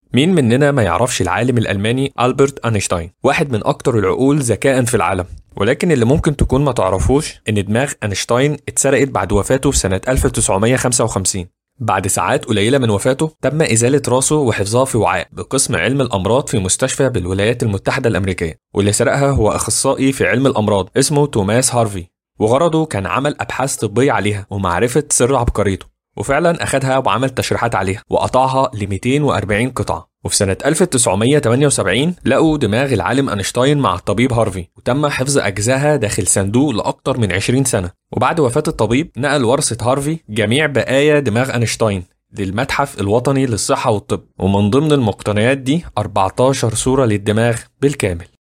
مين مننا ما يعرفش العالم الألماني ألبرت أينشتاين واحد من أكتر العقول ذكاء في العالم ولكن اللي ممكن تكون ما تعرفوش إن دماغ أينشتاين اتسرقت بعد وفاته في سنة 1955 بعد ساعات قليلة من وفاته تم إزالة راسه وحفظها في وعاء بقسم علم الأمراض في مستشفى بالولايات المتحدة الأمريكية واللي سرقها هو أخصائي في علم الأمراض اسمه توماس هارفي وغرضه كان عمل أبحاث طبية عليها ومعرفة سر عبقريته وفعلا أخدها وعمل تشريحات عليها وقطعها ل 240 قطعة وفي سنة 1978 لقوا دماغ العالم أينشتاين مع الطبيب هارفي وتم حفظ أجزائها داخل صندوق لأكثر من 20 سنة وبعد وفاة الطبيب نقل ورثة هارفي جميع بقايا دماغ أينشتاين للمتحف الوطني للصحة والطب ومن ضمن المقتنيات دي 14 صورة للدماغ بالكامل